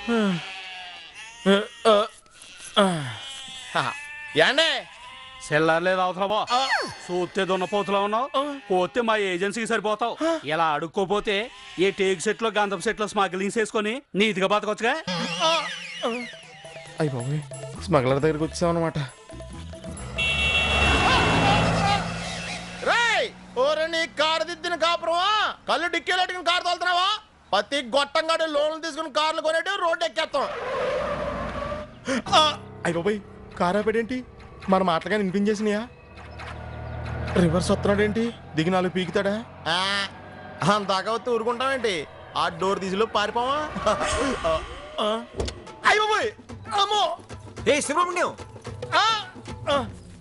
ఏండే సెల్లార్లేదు అవతల బా చూస్తే దున్నపోతులా ఉన్నావు పోతే మా ఏజెన్సీకి సరిపోతావు ఇలా అడుక్కోపోతే ఏ టేక్ సెట్ లో గంధం సెట్ లో స్మగ్లింగ్ చేసుకొని నీతిగా బతకొచ్చుగా అయ్యి బాబోయ్ స్మగ్లర్ దగ్గరికి వచ్చాం అనమాట రేయ్ ఓరే నీ కారు దిద్దిన కాపురమా కళ్ళు డిక్కీలెట్టుకుని కారు తోలుతున్నావా ప్రతి గొట్టంగాడు లోన్లు తీసుకుని కార్లు కొనేటి రోడ్డు ఎక్కేస్తాం అయ్యి బాబోయ్ కారు ఆపేడేంటి మన మాటలుగా వినిపించేసినాయా రివర్స్ వస్తున్నాడేంటి దిగి నాలుగు పీకుతాడా అంతాక వచ్చి ఊరుకుంటామేంటి ఆ డోర్ తీసిలో పారిపోవా అయ్యి బాబోయ్ అమ్మో ఏ సుబ్రహ్మణ్యం ఆ! ఆ!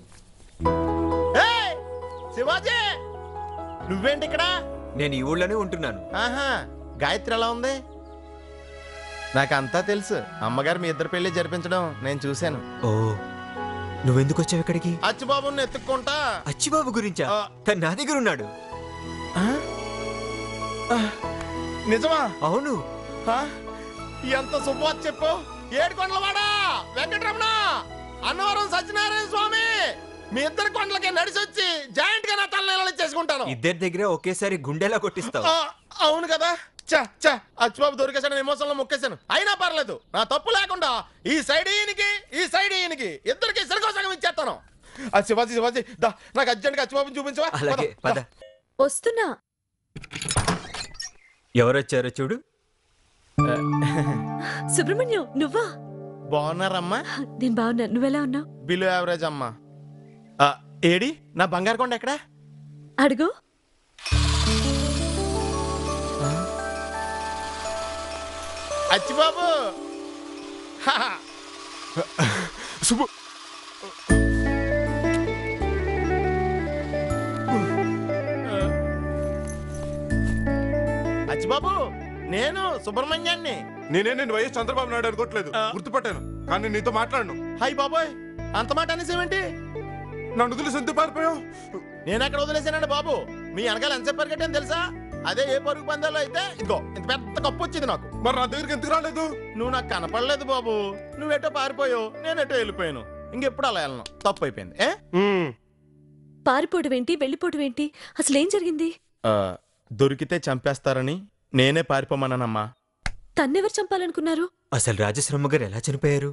ఏయ్! శివాజీ నువ్వేంటి ఇక్కడ నేను ఈ ఊళ్ళోనే ఉంటున్నాను ఆహా గాయత్రి ఎలా ఉంది నాకంతా తెలుసు అమ్మగారు మీ ఇద్దరు పెళ్లి జరిపించడం నేను చూశాను ఓ నువ్వెందుకు వచ్చావు ఇక్కడికి అచ్చిబాబుని ఎత్తుక్కుంటా అచ్చిబాబు గురించా ఆ. తను నా దగ్గర ఉన్నాడు ఆ? ఆ, నిజమా అవును ఆ? ఎంత శుభవార్త చెప్పు ఏడుకొండలవాడా వెంకటరమణ అన్నవరం సత్యనారాయణ స్వామి మీ ఇద్దరు కొండలకి నడిచి వచ్చి జాయింట్ గా నా తల చేసుకుంటాను ఇద్దరి దగ్గర ఒకేసారి గుండెలా కొట్టిస్తావు ఆ, అవును కదా చా చా అచ్చిబాబు దొరికేసాను ఎమోషన్లో మొక్కేశాను అయినా పర్లేదు నా తప్పు లేకుండా ఈ సైడ్ ఈయనకి ఈ సైడ్ ఈయనకి ఇద్దరికి సరిగో సగం ఇచ్చేస్తాను ఆ శివాజీ శివాజీ దా నాకు అర్జెంట్ గా అచ్చిబాబుని చూపించవా అలాగే పద దా. వస్తున్నా ఎవరొచ్చారో చూడు సుబ్రహ్మణ్యం నువ్వా బాగున్నారమ్మా నేను బాగున్నా నువ్వెలా ఉన్నావు బిలో యావరేజ్ అమ్మా ఆ, ఏడి నా బంగారు కొండ ఎక్కడా అడుగు అచ్చిబాబు శుభు అచ్చిబాబు నేను సుబ్రహ్మణ్యాన్ని నేనే నేను వైఎస్ చంద్రబాబు నాయుడు అనుకోవట్లేదు ఆ. గుర్తుపట్టాను కానీ నీతో మాట్లాడను హాయ్ బాబోయ్ అంత మాట అనేసేమేంటి నన్ను వదిలేసి ఎందుకు పారిపోయావు నేను అక్కడ వదిలేసానండి బాబు మీ వెనకాల ఎంత పరిగెట్టాను తెలుసా అదే ఏ పరుగు పందాలో అయితే ఇదిగో ఇంత పెద్ద కప్పు వచ్చింది నాకు మరి నా దగ్గరికి ఎందుకు రాలేదు నువ్వు నాకు కనపడలేదు బాబు నువ్వెటో పారిపోయావు నేను ఎటో వెళ్ళిపోయాను ఇంకెప్పుడు అలా వెళ్ళను తప్పు అయిపోయింది ఏ పారిపోవడం ఏంటి వెళ్ళిపోవడం ఏంటి అసలు ఏం జరిగింది ఆ, దొరికితే చంపేస్తారని నేనే పారిపోమన్నానమ్మా తన్నెవరు చంపాలనుకున్నారు అసలు రాజశ్రమ గారు ఎలా చనిపోయారు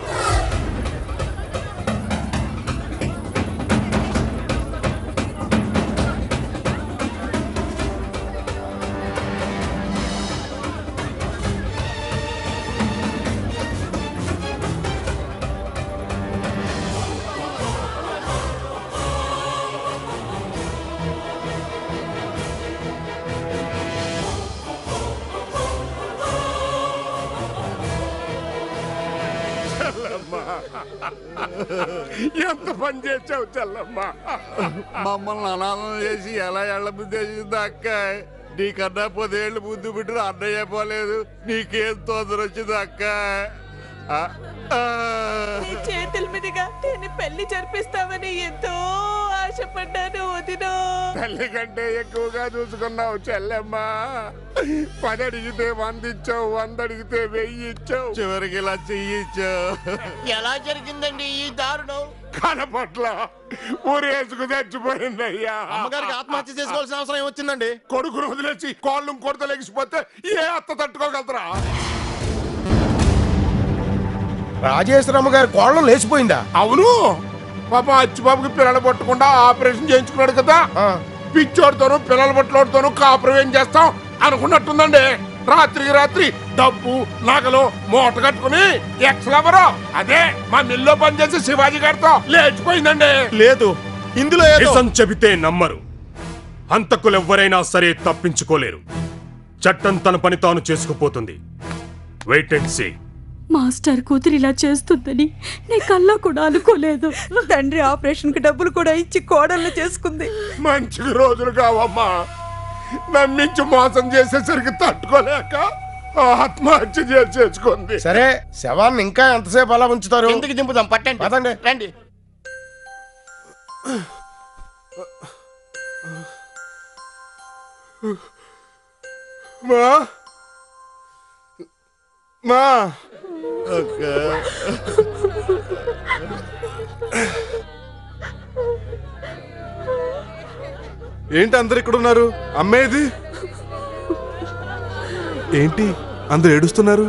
ఎంత పని చేసావు చెల్లమ్మా మమ్మల్ని అనాథం చేసి ఎలా ఎళ్ళ బుద్ధేసింది అక్క నీకన్నా పదేళ్ళు ముందు బిడ్డరు అన్నయ్య పోలేదు నీకేం తొందర వచ్చింది అక్క ఆ, ఆ. నీ చేతుల మీదుగా నేను పెళ్లి జరిపిస్తామని ఎంతో ఆశపడ్డాను వదినో తల్లి కంటే ఎక్కువగా చూసుకున్నావు చెల్లెమ్మా పది అడిగితే వంద ఇచ్చావు వంద అడిగితే వెయ్యి ఇచ్చావు చివరికి ఇలా చెయ్యిచ్చావు ఎలా జరిగిందండి ఈ దారుణం కనపట్ల ఊరేసుకు చచ్చిపోయిందయ్యా అమ్మగారికి ఆత్మహత్య చేసుకోవాల్సిన అవసరం ఏమొచ్చిందండి కొడుకును వదిలేసి కోళ్ళు కొడత లెగిసిపోతే ఏ అత్త తట్టుకోగలరా రాజేశ్వరమ్మ గారి కోళ్ళం లేచిపోయిందా అవును పాప అచ్చిబాబుకి పిల్లలు పట్టకుండా ఆపరేషన్ చేయించుకున్నాడు కదా పిచ్చోడితోనూ పిల్లల పట్లోడితోనూ కాపురం ఏం చేస్తాం అనుకున్నట్టుందండి రాత్రికి రాత్రి డబ్బు నగలు మూట కట్టుకుని ఎక్స్ లవరు అదే మా మిల్లో పనిచేసే శివాజీ గారితో లేచిపోయిందండి లేదు ఇందులో ఏదో నిజం చెబితే నమ్మరు హంతకులు ఎవ్వరైనా సరే తప్పించుకోలేరు చట్టం తన పని తాను చేసుకుపోతుంది వెయిట్ అండ్ సీ మాస్టర్ కూతురు ఇలా చేస్తుందని నీ కల్లా కూడా అనుకోలేదు తండ్రి ఆపరేషన్ కి డబ్బులు కూడా ఇచ్చి కోడళ్ళు చేసుకుంది మంచి రోజులు కావమ్మా నమ్మించి మోసం చేసేసరికి తట్టుకోలేక ఆత్మహత్య చేసేసుకుంది సరే శవాన్ని ఇంకా ఎంతసేపు అలా ఉంచుతారు ఎందుకు దింపుదాం పట్టండి పదండి. రండి మా మా ఏంటి అందరు ఇక్కడ ఉన్నారు అమ్మేది ఏంటి అందరు ఏడుస్తున్నారు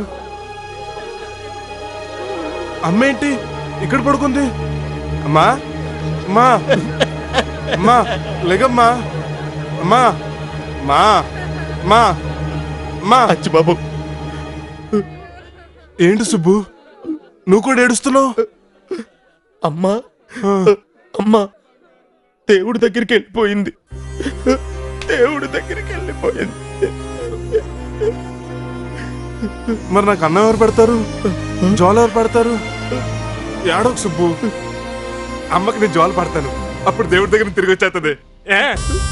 అమ్మేంటి ఇక్కడ పడుకుంది అమ్మా అమ్మా అమ్మా లేగమ్మా అమ్మా మా మా మా బాబు ఏంటి సుబ్బు నువ్వు కూడా ఏడుస్తున్నావు అమ్మా అమ్మా దేవుడి దగ్గరికి వెళ్ళిపోయింది దేవుడి దగ్గరికి వెళ్ళిపోయింది మరి నాకు అన్నం ఎవరు పెడతారు జోలు ఎవరు పెడతారు ఏడోకు సుబ్బు అమ్మకి నేను జోలు పడతాను అప్పుడు దేవుడి దగ్గర తిరిగి వచ్చేస్తుంది ఏ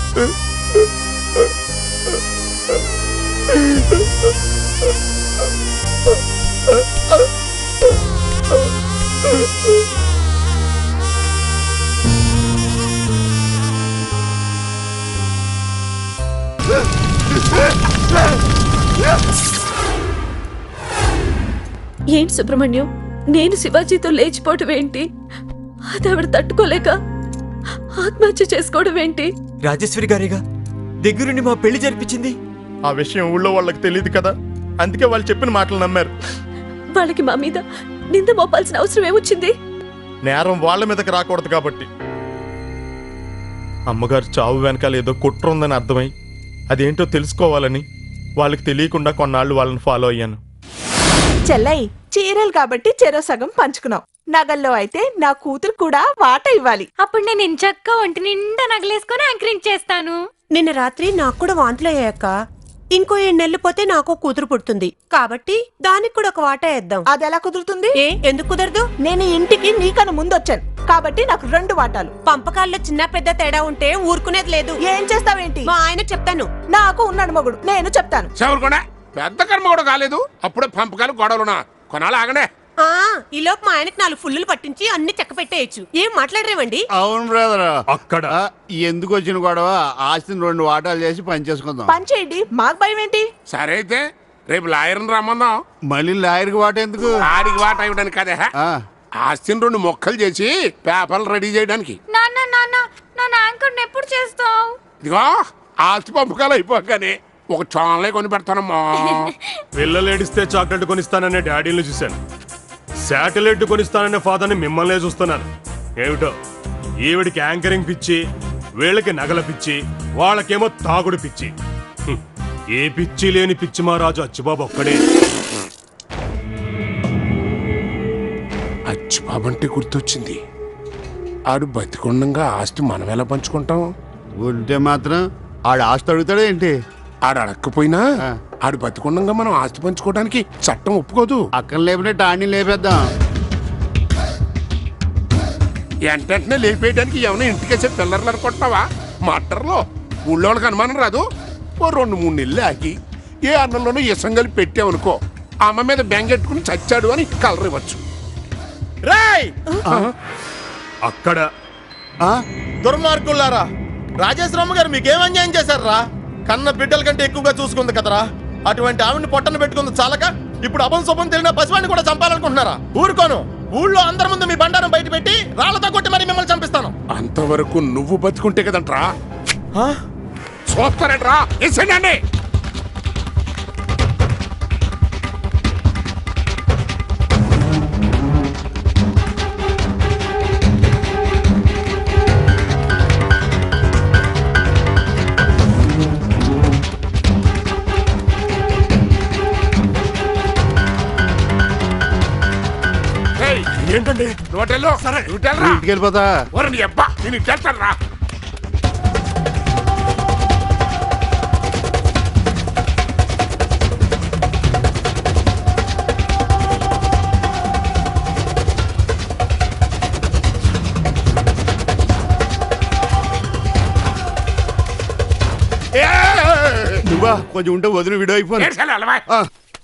ఏంటి సుబ్రహ్మణ్యం నేను శివాజీతో లేచిపోవటం ఏంటి అది ఆవిడ తట్టుకోలేక ఆత్మహత్య చేసుకోవడం ఏంటి రాజేశ్వరి గారేగా దగ్గరుండి మా పెళ్లి జరిపించింది ఆ విషయం ఊళ్ళో వాళ్ళకి తెలియదు కదా అందుకే వాళ్ళు చెప్పిన మాటలు నమ్మారు వాళ్ళకి మా మీద నింద మోపాల్సిన అవసరం ఏమొచ్చింది నేరం వాళ్ళ మీదకి రాకూడదు కాబట్టి అమ్మగారు చావు వెనకాల ఏదో కుట్ర ఉందని అర్థమై అదేంటో తెలుసుకోవాలని వాళ్ళకి తెలియకుండా కొన్నాళ్ళు వాళ్ళని ఫాలో అయ్యాను చెల్లై చీరలు కాబట్టి చెరో సగం పంచుకున్నాం నగల్లో అయితే నా కూతురు కూడా వాట ఇవ్వాలి అప్పుడు నేను ఇంచక్క ఒంటి నిండా నగలేసుకొని యాంకరింగ్ చేస్తాను నిన్న రాత్రి నాకు కూడా వాంతులు అయ్యాక ఇంకో ఏడు నెలలు పోతే నాకు కూతురు పుడుతుంది కాబట్టి దానికి కూడా ఒక వాటా వేద్దాం అది ఎలా కుదురుతుంది ఏ ఎందుకు కుదరదు నేను ఈ ఇంటికి నీకన్నా ముందొచ్చాను కాబట్టి నాకు రెండు వాటాలు పంపకాల్లో చిన్న పెద్ద తేడా ఉంటే ఊరుకునేది లేదు ఏం చేస్తావేంటి మా ఆయన చెప్తాను నాకు ఉన్నాడు మగుడు నేను చెప్తాను చెవరుకుండా పెద్ద కర్మ కూడా కాలేదు అప్పుడే పంపకాలు గొడవలునా కొనాలి ఆగనే ఆ ఈలోపు మా ఆయనకి నాలుగు ఫుల్లులు పట్టించి అన్ని చెక్క పెట్టేయచ్చు ఏం మాట్లాడరేవండి అవును బ్రదర్ అక్కడ ఎందుకు వచ్చిన గొడవ ఆస్తిని రెండు వాటాలు చేసి పనిచేసుకుందాం పని చేయండి మాకు భయం ఏంటి సరే అయితే రేపు లాయర్ని రమ్మందాం మళ్ళీ లాయర్కి వాట ఎందుకు ఆడికి వాట ఇవ్వడానికి కదే ఆ, ఆస్తిని రెండు మొక్కలు చేసి పేపర్లు రెడీ చేయడానికి నాన్న నాన్న నన్ను యాంకర్ ఎప్పుడు చేస్తావు ఇదిగో ఆస్తి పంపకాలు అయిపోగానే ఒక చాన్లే కొని పెడతానమ్మా పిల్లలు ఏడిస్తే చాక్లెట్ కొనిస్తాననే డాడీని చూశాను శాటిలైట్ కొనిస్తాననే ఫాదర్ని మిమ్మల్నే చూస్తున్నాను ఏమిటో ఈవిడికి యాంకరింగ్ పిచ్చి వీళ్ళకి నగల పిచ్చి వాళ్ళకేమో తాగుడు పిచ్చి హ్మ్. ఏ పిచ్చి లేని పిచ్చి మహారాజు అచ్చిబాబు ఒక్కడే అచ్చి బాబంటే గుర్తొచ్చింది ఆడు బతికుండంగా ఆస్తి మనం ఎలా పంచుకుంటాం ఉంటే మాత్రం ఆడు ఆస్తి అడుగుతాడు ఏంటి ఆడు అడక్కపోయినా ఆ. ఆడు బతికుండంగా మనం ఆస్తి పంచుకోవడానికి చట్టం ఒప్పుకోదు అక్కడ లేపినట్టు ఆడిని లేపేద్దాం వెంటనే లేపేయడానికి ఏమైనా ఇంటికేసే పిల్లర్లు అనుకుంటున్నావా మట్టర్లో ఊళ్ళో వాళ్ళకి అనుమానం రాదు ఓ రెండు మూడు నెలలు ఆగి ఏ అన్నంలోనూ ఇసం కలిపి పెట్టావనుకో ఆ అమ్మ మీద బెంగెట్టుకుని చచ్చాడు అని కలర్ ఇవ్వచ్చు రాయ్ అక్కడ ఆ? దుర్మార్గులారా రాజేశ్వరమ్మ గారు మీకేం అన్యాయం చేశారా కన్న బిడ్డల కంటే ఎక్కువగా చూసుకుంది కదరా అటువంటి ఆవిడని పొట్టన పెట్టుకుంది చాలక ఇప్పుడు అభం శుభం తెలియని పసివాడిని కూడా చంపాలనుకుంటున్నారా ఊరుకోను ఊళ్ళో అందరి ముందు మీ బండారం బయట పెట్టి రాళ్లతో కొట్టి మరి మిమ్మల్ని చంపిస్తాను అంతవరకు నువ్వు బతుకుంటే కదంట్రా ఆ? చూస్తారంట్రా ఇసేయండి ఏంటండి నువ్వటెల్లో సరే నువ్వు ఇంటికి వెళ్ళిపోతా ఒరే నీ అబ్బా నేను ఇచ్చేస్తాను రా నువ్వా కొంచెం ఉంటే వదిలి విడో అయిపోను ఏడ్చాలి అలవా ఆ.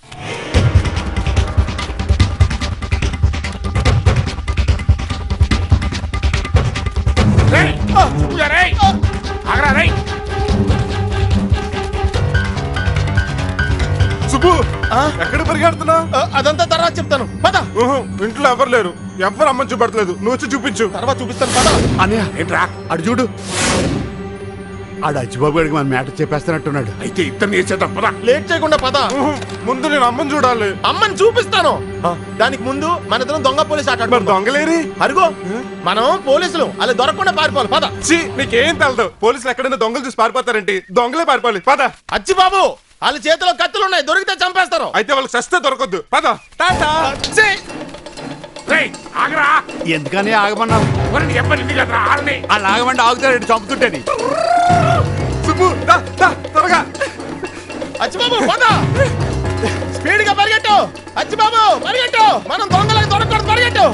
రేయ్, ఇదిగో రేయ్. ఆగరా రేయ్. సుబ్బు ఎక్కడ పరిగెడుతున్నా ఆ, అదంతా తర్వాత చెప్తాను పద ఇంట్లో ఎవరు లేరు ఎవరు అమ్మని చూపెడతలేదు నువ్వు వచ్చి చూపించు తర్వాత చూపిస్తాను పద అన్నయ్య ఏంట్రా అడు చూడు ఆడు అచ్చిబాబు గారికి మన మ్యాటర్ చెప్పేస్తున్నట్టున్నాడు అయితే ఇద్దరిని వేసేద్దాం పద లేట్ చేయకుండా పద ముందు నేను అమ్మని చూడాలి అమ్మని చూపిస్తాను ఆ, దానికి ముందు మన ఇద్దరం దొంగ పోలీస్ ఆట మరి దొంగలేరి అరుగో మనం పోలీసులు అలా దొరకకుండా పారిపోవాలి పద ఛీ, నీకేం తెలదు పోలీసులు ఎక్కడైనా దొంగలు చూసి పారిపోతారేంటి దొంగలే పారిపోవాలి పద అచ్చి బాబు వాళ్ళ చేతిలో కత్తులు ఉన్నాయి దొరికితే చంపేస్తారు అయితే వాళ్ళకి సస్తే దొరకొద్దు పద టాటా ఛీ! రేయ్, ఆగరా ఎందుకని ఆగమన్నావు ఎవరిని చెప్పండి ఇంటికి రా ఆగని వాళ్ళు ఆగమంటే ఆగుతాడు చంపుతుంటేని సుబ్బు దా, దా, త్వరగా అచ్చి బాబు పద స్పీడ్ గా పరిగెట్టు అచ్చి బాబు పరిగెట్టు మనం దొంగలకు దొరకకూడదు పరిగెట్టు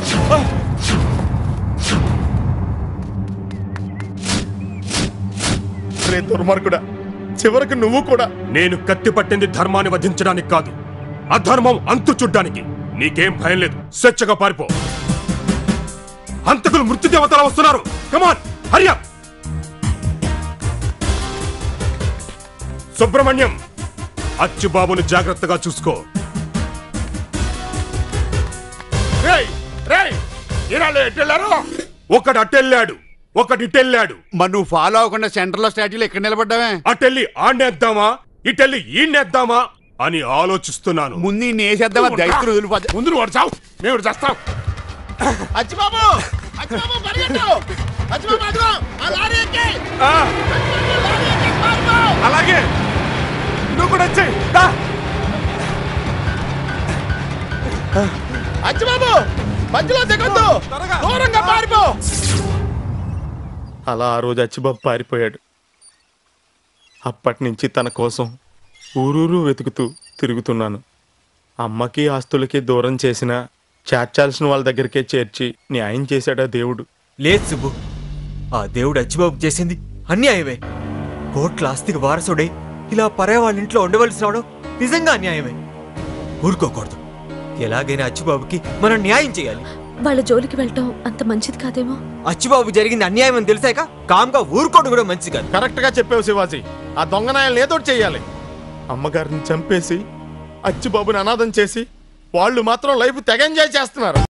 రే దుర్మార్గుడా చివరికి నువ్వు కూడా నేను కత్తి పట్టింది ధర్మాన్ని వధించడానికి కాదు అధర్మం అంతు చూడ్డానికి నీకేం భయం లేదు స్వేచ్ఛగా పారిపో హంతకులు మృత్యుదేవతలు వస్తున్నారు కమాన్ హర్య సుబ్రహ్మణ్యం అచ్చుబాబుని జాగ్రత్తగా చూసుకో రేయ్ రేయ్ ఈనాళ్ళు ఎటు వెళ్ళారు ఒకడు అటెళ్ళాడు ఒకటి ఇటెళ్ళాడు మరి నువ్వు ఫాలో అవ్వకుండా సెంటర్ లో స్టాట్యూలో ఎక్కడ నిలబడ్డావే అటెళ్ళి ఆడేద్దామా ఇటెళ్ళి ఈడ్నేద్దామా అని ఆలోచిస్తున్నాను ముందు ఇన్ని వేసేద్దామా దైత్రులు వదిలిపోతే ముందు నువ్వు చావు మేము ఒకటి చేస్తాం అచ్చి బాబు అచ్చి బాబు పరిగెట్టు అచ్చి బాబు అదిగో ఆ లారీ ఎక్కి ఆ, లారీ ఎక్కి పారిపో అలాగే నువ్వు కూడా వచ్చేయ్ దా. అచ్చి బాబు మధ్యలో దిగొద్దు త్వరగా. దూరంగా పారిపో అలా ఆ రోజు అచ్చిబాబు పారిపోయాడు అప్పటి నుంచి తన కోసం ఊరూరు వెతుకుతూ తిరుగుతున్నాను అమ్మకి ఆస్తులకి దూరం చేసిన చేర్చాల్సిన వాళ్ళ దగ్గరికే చేర్చి న్యాయం చేశాడా దేవుడు లేదు సుబ్బు ఆ దేవుడు అచ్చిబాబు చేసింది అన్యాయమే కోట్ల ఆస్తికి వారసుడై ఇలా పరే వాళ్ళ ఇంట్లో ఉండవలసి రావడం నిజంగా అన్యాయమే ఊరుకోకూడదు ఎలాగైనా అచ్చిబాబుకి మనం న్యాయం చేయాలి వాళ్ళ జోలికి వెళ్ళటం అంత మంచిది కాదేమో అచ్చిబాబు జరిగింది అన్యాయం అని తెలిసాక కామ్గా ఊరుకోవడం కూడా మంచిది కాదు కరెక్ట్ గా చెప్పావు శివాజీ ఆ దొంగ నాయల్ని ఏదో ఒకటి చెయ్యాలి అమ్మగారిని చంపేసి అచ్చిబాబుని అనాథం చేసి వాళ్ళు మాత్రం లైఫ్ తెగ ఎంజాయ్ చేస్తున్నారు